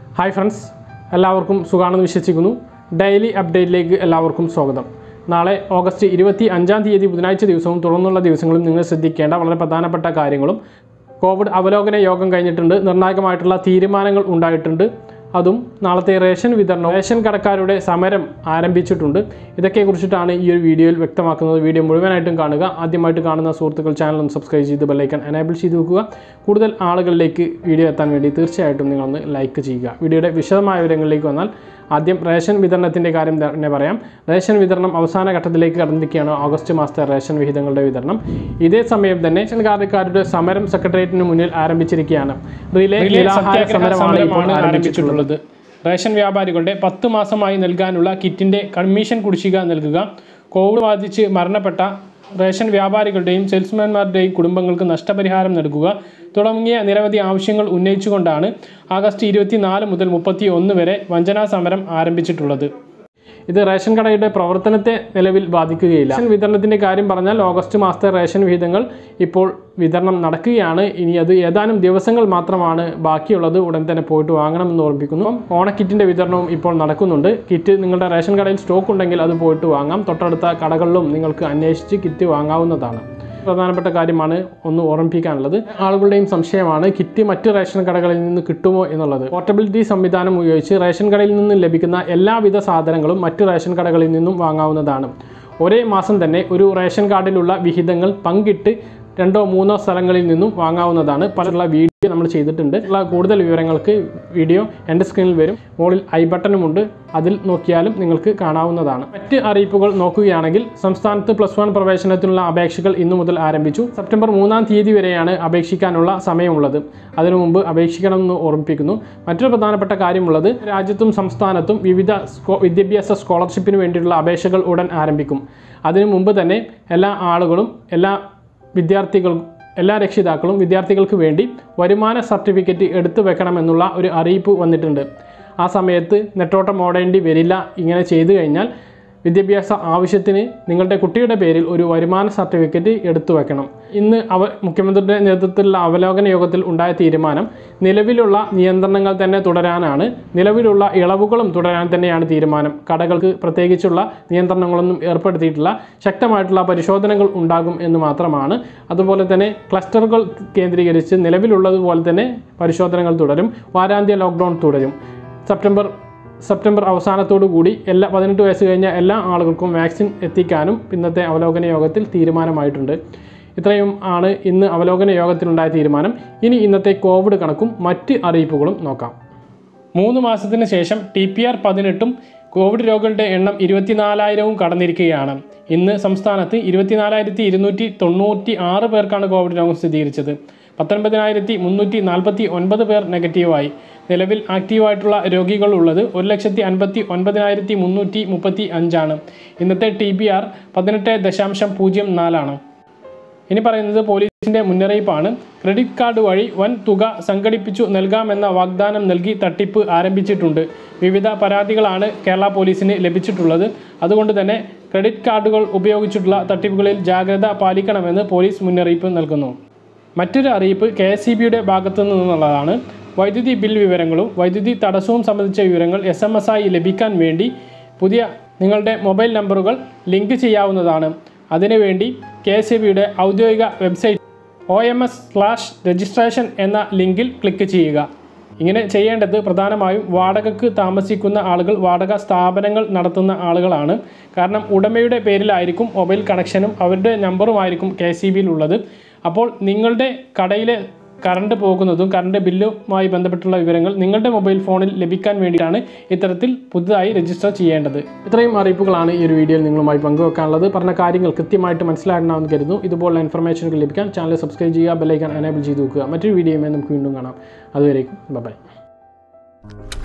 hi friends എല്ലാവർക്കും സുഖാണെന്ന് വിശ്വസിക്കുന്നു daily അപ്ഡേറ്റിലേക്ക് എല്ലാവർക്കും സ്വാഗതം നാളെ ഓഗസ്റ്റ് ഇരുപത്തി അഞ്ചാം തീയതി ബുധനാഴ്ച ദിവസവും തുടർന്നുള്ള ദിവസങ്ങളും നിങ്ങൾ ശ്രദ്ധിക്കേണ്ട വളരെ പ്രധാനപ്പെട്ട കാര്യങ്ങളും കോവിഡ് അവലോകന യോഗം കഴിഞ്ഞിട്ടുണ്ട് നിർണായകമായിട്ടുള്ള തീരുമാനങ്ങൾ ഉണ്ടായിട്ടുണ്ട് അതും നാളത്തെ റേഷൻ വിതരണം റേഷൻ കടക്കാരുടെ സമരം ആരംഭിച്ചിട്ടുണ്ട് ഇതൊക്കെ കുറിച്ചിട്ടാണ് ഈ ഒരു വീഡിയോയിൽ വ്യക്തമാക്കുന്നത് വീഡിയോ മുഴുവനായിട്ടും കാണുക ആദ്യമായിട്ട് കാണുന്ന സുഹൃത്തുക്കൾ ചാനൽ ഒന്ന് സബ്സ്ക്രൈബ് ചെയ്ത് ബെല്ലൈക്കൺ എനേബിൾ ചെയ്ത് വെക്കുക കൂടുതൽ ആളുകളിലേക്ക് വീഡിയോ എത്താൻ വേണ്ടി തീർച്ചയായിട്ടും നിങ്ങളൊന്ന് ലൈക്ക് ചെയ്യുക വീഡിയോയുടെ വിശദമായ വിവരങ്ങളിലേക്ക് വന്നാൽ ആദ്യം റേഷൻ വിതരണത്തിൻ്റെ കാര്യം തന്നെ പറയാം റേഷൻ വിതരണം അവസാന ഘട്ടത്തിലേക്ക് കടന്നിരിക്കുകയാണ് ഓഗസ്റ്റ് മാസത്തെ റേഷൻ വിഹിതങ്ങളുടെ വിതരണം ഇതേ സമയം തന്നെ റേഷൻ കാർഡുകാരുടെ സമരം സെക്രട്ടേറിയറ്റിന് മുന്നിൽ ആരംഭിച്ചിരിക്കുകയാണ് റിലേ നിരാഹാര സമരമാണ് ഇപ്പോൾ ആരംഭിച്ചിട്ടുള്ളത് റേഷൻ വ്യാപാരികളുടെ പത്ത് മാസമായി നൽകാനുള്ള കിറ്റിൻ്റെ കമ്മീഷൻ കുടിശ്ശിക നൽകുക കോവിഡ് ബാധിച്ച് മരണപ്പെട്ട റേഷൻ വ്യാപാരികളുടെയും സെയിൽസ്മാൻമാരുടെയും കുടുംബങ്ങൾക്ക് നഷ്ടപരിഹാരം നൽകുക തുടങ്ങിയ നിരവധി ആവശ്യങ്ങൾ ഉന്നയിച്ചുകൊണ്ടാണ് ആഗസ്റ്റ് ഇരുപത്തിനാല് മുതൽ മുപ്പത്തി ഒന്ന് വരെ വഞ്ചനാ സമരം ആരംഭിച്ചിട്ടുള്ളത് ഇത് റേഷൻ കടയുടെ പ്രവർത്തനത്തെ നിലവിൽ ബാധിക്കുകയില്ല റേഷൻ വിതരണത്തിൻ്റെ കാര്യം പറഞ്ഞാൽ ഓഗസ്റ്റ് മാസത്തെ റേഷൻ വിഹിതങ്ങൾ ഇപ്പോൾ വിതരണം നടക്കുകയാണ് ഇനി അത് ഏതാനും ദിവസങ്ങൾ മാത്രമാണ് ബാക്കിയുള്ളത് ഉടൻ തന്നെ പോയിട്ട് വാങ്ങണമെന്ന് ഓർമ്മിപ്പിക്കുന്നു അപ്പം ഓണക്കിറ്റിൻ്റെ വിതരണവും ഇപ്പോൾ നടക്കുന്നുണ്ട് കിറ്റ് നിങ്ങളുടെ റേഷൻ കടയിൽ സ്റ്റോക്ക് ഉണ്ടെങ്കിൽ അത് പോയിട്ട് വാങ്ങാം തൊട്ടടുത്ത കടകളിലും നിങ്ങൾക്ക് അന്വേഷിച്ച് കിറ്റ് വാങ്ങാവുന്നതാണ് പ്രധാനപ്പെട്ട കാര്യമാണ് ഒന്ന് ഓർമ്മിപ്പിക്കാനുള്ളത് ആളുകളുടെയും സംശയമാണ് കിറ്റ് മറ്റ് റേഷൻ കടകളിൽ നിന്ന് കിട്ടുമോ എന്നുള്ളത് പോർട്ടബിലിറ്റി സംവിധാനം ഉപയോഗിച്ച് റേഷൻ കടയിൽ നിന്ന് ലഭിക്കുന്ന എല്ലാവിധ സാധനങ്ങളും മറ്റ് റേഷൻ കടകളിൽ നിന്നും വാങ്ങാവുന്നതാണ് ഒരേ മാസം തന്നെ ഒരു റേഷൻ കാർഡിലുള്ള വിഹിതങ്ങൾ പങ്കിട്ട് രണ്ടോ മൂന്നോ സ്ഥലങ്ങളിൽ നിന്നും വാങ്ങാവുന്നതാണ് പലരുള്ള വീഡിയോ നമ്മൾ ചെയ്തിട്ടുണ്ട് ഉള്ള കൂടുതൽ വിവരങ്ങൾക്ക് വീഡിയോ എൻ്റെ സ്ക്രീനിൽ വരും മുകളിൽ ഐ ബട്ടണുമുണ്ട് അതിൽ നോക്കിയാലും നിങ്ങൾക്ക് കാണാവുന്നതാണ് മറ്റ് അറിയിപ്പുകൾ നോക്കുകയാണെങ്കിൽ സംസ്ഥാനത്ത് പ്ലസ് വൺ പ്രവേശനത്തിനുള്ള അപേക്ഷകൾ ഇന്നു മുതൽ ആരംഭിച്ചു സെപ്റ്റംബർ മൂന്നാം തീയതി വരെയാണ് അപേക്ഷിക്കാനുള്ള സമയമുള്ളത് അതിനു മുമ്പ് അപേക്ഷിക്കണമെന്ന് ഓർമ്മിപ്പിക്കുന്നു മറ്റൊരു പ്രധാനപ്പെട്ട കാര്യമുള്ളത് രാജ്യത്തും സംസ്ഥാനത്തും വിവിധ സ്കോ വിദ്യാഭ്യാസ സ്കോളർഷിപ്പിന് വേണ്ടിയിട്ടുള്ള അപേക്ഷകൾ ഉടൻ ആരംഭിക്കും അതിനു മുമ്പ് തന്നെ എല്ലാ ആളുകളും എല്ലാ വിദ്യാർത്ഥികൾ എല്ലാ രക്ഷിതാക്കളും വിദ്യാർത്ഥികൾക്ക് വേണ്ടി വരുമാന സർട്ടിഫിക്കറ്റ് എടുത്തു വെക്കണമെന്നുള്ള ഒരു അറിയിപ്പ് വന്നിട്ടുണ്ട് ആ സമയത്ത് നെട്ടോട്ടം ഓടേണ്ടി വരില്ല ഇങ്ങനെ ചെയ്തു കഴിഞ്ഞാൽ വിദ്യാഭ്യാസ ആവശ്യത്തിന് നിങ്ങളുടെ കുട്ടിയുടെ പേരിൽ ഒരു വരുമാന സർട്ടിഫിക്കറ്റ് എടുത്തു വെക്കണം ഇന്ന് അവ മുഖ്യമന്ത്രിയുടെ നേതൃത്വത്തിലുള്ള അവലോകന യോഗത്തിൽ ഉണ്ടായ തീരുമാനം നിലവിലുള്ള നിയന്ത്രണങ്ങൾ തന്നെ തുടരാനാണ് നിലവിലുള്ള ഇളവുകളും തുടരാൻ തന്നെയാണ് തീരുമാനം കടകൾക്ക് പ്രത്യേകിച്ചുള്ള നിയന്ത്രണങ്ങളൊന്നും ഏർപ്പെടുത്തിയിട്ടില്ല ശക്തമായിട്ടുള്ള പരിശോധനകൾ ഉണ്ടാകും എന്ന് മാത്രമാണ് അതുപോലെ തന്നെ ക്ലസ്റ്ററുകൾ കേന്ദ്രീകരിച്ച് നിലവിലുള്ളതുപോലെ തന്നെ പരിശോധനകൾ തുടരും വാരാന്ത്യ ലോക്ക്ഡൗൺ തുടരും സെപ്റ്റംബർ സെപ്റ്റംബർ അവസാനത്തോടു കൂടി എല്ലാ പതിനെട്ട് വയസ്സ് കഴിഞ്ഞ എല്ലാ ആളുകൾക്കും വാക്സിൻ എത്തിക്കാനും ഇന്നത്തെ അവലോകന യോഗത്തിൽ തീരുമാനമായിട്ടുണ്ട് ഇത്രയും ആണ് ഇന്ന് അവലോകന യോഗത്തിലുണ്ടായ തീരുമാനം ഇനി ഇന്നത്തെ കോവിഡ് കണക്കും മറ്റ് അറിയിപ്പുകളും നോക്കാം മൂന്ന് മാസത്തിന് ശേഷം ടി പി ആർ പതിനെട്ടും കോവിഡ് രോഗികളുടെ എണ്ണം ഇരുപത്തിനാലായിരവും കടന്നിരിക്കുകയാണ് ഇന്ന് സംസ്ഥാനത്ത് ഇരുപത്തിനാലായിരത്തി ഇരുന്നൂറ്റി തൊണ്ണൂറ്റി ആറ് പേർക്കാണ് കോവിഡ് രോഗം സ്ഥിരീകരിച്ചത് പത്തൊൻപതിനായിരത്തി മുന്നൂറ്റി നാൽപ്പത്തി ഒൻപത് പേർ നെഗറ്റീവായി നിലവിൽ ആക്റ്റീവായിട്ടുള്ള രോഗികൾ ഉള്ളത് ഒരു ലക്ഷത്തി അൻപത്തി ഒൻപതിനായിരത്തി മുന്നൂറ്റി മുപ്പത്തി അഞ്ചാണ് ഇന്നത്തെ ടി ബി ആർ പതിനെട്ട് ദശാംശം പൂജ്യം നാലാണ് ഇനി പറയുന്നത് പോലീസിന്റെ മുന്നറിയിപ്പാണ് ക്രെഡിറ്റ് കാർഡ് വഴി വൻ തുക സംഘടിപ്പിച്ചു നൽകാമെന്ന വാഗ്ദാനം നൽകി തട്ടിപ്പ് ആരംഭിച്ചിട്ടുണ്ട് വിവിധ പരാതികളാണ് കേരള പോലീസിന് ലഭിച്ചിട്ടുള്ളത് അതുകൊണ്ട് തന്നെ ക്രെഡിറ്റ് കാർഡുകൾ ഉപയോഗിച്ചിട്ടുള്ള തട്ടിപ്പുകളിൽ ജാഗ്രത പാലിക്കണമെന്ന് പോലീസ് മുന്നറിയിപ്പ് നൽകുന്നു മറ്റൊരു അറിയിപ്പ് കെ എസ് സി ബിയുടെ ഭാഗത്തു നിന്നുള്ളതാണ് വൈദ്യുതി ബിൽ വിവരങ്ങളും വൈദ്യുതി തടസ്സവും സംബന്ധിച്ച വിവരങ്ങൾ എസ് എം എസ് ആയി ലഭിക്കാൻ വേണ്ടി പുതിയ നിങ്ങളുടെ മൊബൈൽ നമ്പറുകൾ ലിങ്ക് ചെയ്യാവുന്നതാണ് അതിനുവേണ്ടി കെ എസ് ബിയുടെ ഔദ്യോഗിക website O M S slash registration എന്ന ലിങ്കിൽ ക്ലിക്ക് ചെയ്യുക ഇങ്ങനെ ചെയ്യേണ്ടത് പ്രധാനമായും വാടകയ്ക്ക് താമസിക്കുന്ന ആളുകൾ വാടക സ്ഥാപനങ്ങൾ നടത്തുന്ന ആളുകളാണ് കാരണം ഉടമയുടെ പേരിലായിരിക്കും മൊബൈൽ കണക്ഷനും അവരുടെ നമ്പറുമായിരിക്കും കെ സി ബിയിൽ ഉള്ളത് അപ്പോൾ നിങ്ങളുടെ കടയിലെ കറണ്ട് പോകുന്നതും കറണ്ട് ബില്ലുമായി ബന്ധപ്പെട്ടുള്ള വിവരങ്ങൾ നിങ്ങളുടെ മൊബൈൽ ഫോണിൽ ലഭിക്കാൻ വേണ്ടിയിട്ടാണ് ഇത്തരത്തിൽ പുതുതായി രജിസ്റ്റർ ചെയ്യേണ്ടത് ഇത്രയും അറിയിപ്പുകളാണ് ഈ ഒരു വീഡിയോയിൽ നിങ്ങളുമായി പങ്കുവെക്കാനുള്ളത് പറഞ്ഞ കാര്യങ്ങൾ കൃത്യമായിട്ട് മനസ്സിലാക്കണമെന്ന് കരുതുന്നു ഇതുപോലുള്ള ഇൻഫർമേഷനുകൾ ലഭിക്കാൻ ചാനൽ സബ്സ്ക്രൈബ് ചെയ്യുക ബെല്ലൈക്കൺ എനേബിൾ ചെയ്ത് വെക്കുക മറ്റൊരു വീഡിയോയുമായി നമുക്ക് വീണ്ടും കാണാം അതുവരേക്കും ബൈ